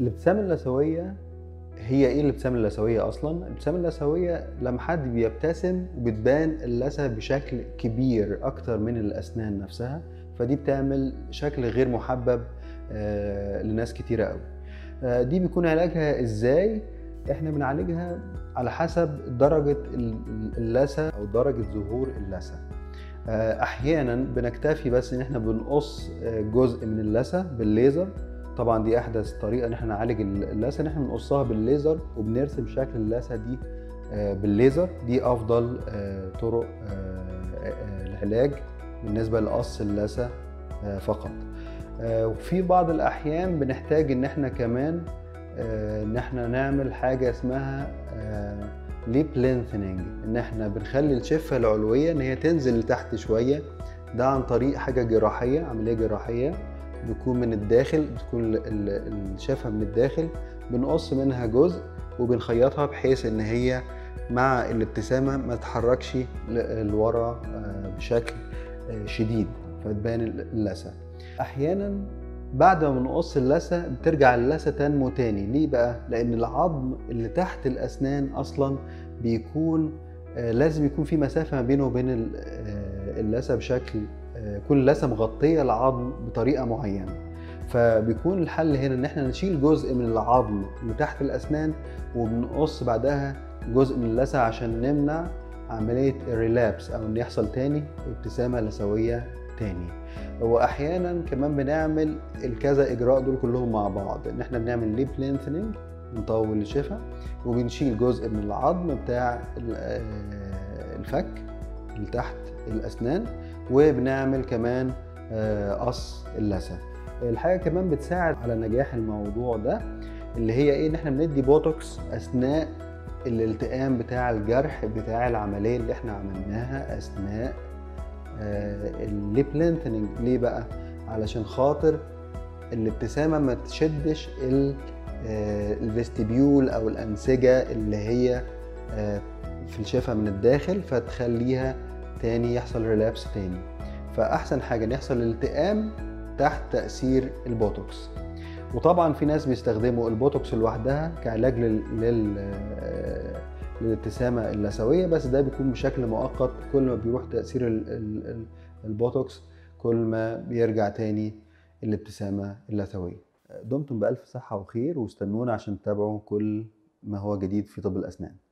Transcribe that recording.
الابتسامة اللثوية هي ايه الابتسامة اللثوية اصلا؟ الابتسامة اللثوية لما حد بيبتسم وبتبان اللثة بشكل كبير اكتر من الاسنان نفسها فدي بتعمل شكل غير محبب آه، لناس كتيرة قوي آه، دي بيكون علاجها ازاي؟ احنا بنعالجها على حسب درجة ال- ال- اللثة او درجة ظهور اللثة آه، احيانا بنكتفي بس ان احنا بنقص آه، جزء من اللثة بالليزر طبعا دي احدث طريقه ان احنا نعالج اللثه ان احنا بنقصها بالليزر وبنرسم شكل اللثه دي آه، بالليزر دي افضل آه، طرق آه، آه، العلاج بالنسبه لقص اللثه آه، فقط آه، وفي بعض الاحيان بنحتاج ان احنا كمان آه، ان احنا نعمل حاجه اسمها ليب لينثنينج ان احنا بنخلي الشفه العلويه ان هي تنزل لتحت شويه ده عن طريق حاجه جراحيه عمليه جراحيه بيكون من الداخل بتكون ال- ال- الشفه من الداخل بنقص منها جزء وبنخيطها بحيث ان هي مع الابتسامه ما تتحركش ل- لورا آه، بشكل آه، شديد فتبان اللثه احيانا بعد ما بنقص اللثه بترجع اللثه تنمو تاني ليه بقى لان العظم اللي تحت الاسنان اصلا بيكون آه، لازم يكون في مسافه ما بينه وبين ال- آه، اللثه بشكل آه، كل لثه مغطيه العظم بطريقه معينه فبيكون الحل هنا ان احنا نشيل جزء من العظم اللي تحت الاسنان وبنقص بعدها جزء من اللثه عشان نمنع عمليه الريلابس او ان يحصل تاني ابتسامه لثويه تاني واحيانا كمان بنعمل الكذا اجراء دول كلهم مع بعض ان احنا بنعمل ليب لينثنينج نطول الشفه وبنشيل جزء من العظم بتاع ال- آه، الفك اللي تحت الاسنان وبنعمل كمان آه، قص اللثه الحاجه كمان بتساعد على نجاح الموضوع ده اللي هي ايه ان احنا بندي بوتوكس اثناء الالتئام بتاع الجرح بتاع العمليه اللي احنا عملناها اثناء الليب لينثنينج ليه بقى علشان خاطر الابتسامه ما تشدش ال- آه، الفيستيبيول او الانسجه اللي هي آه، في الشفه من الداخل فتخليها تاني يحصل ريلابس تاني فاحسن حاجه ان يحصل التئام تحت تاثير البوتوكس وطبعا في ناس بيستخدموا البوتوكس لوحدها كعلاج لل... لل... آه، للابتسامه اللثويه بس ده بيكون بشكل مؤقت كل ما بيروح تاثير ال... ال... ال- البوتوكس كل ما بيرجع تاني الابتسامه اللثويه دمتم بالف صحه وخير واستنونا عشان تتابعوا كل ما هو جديد في طب الاسنان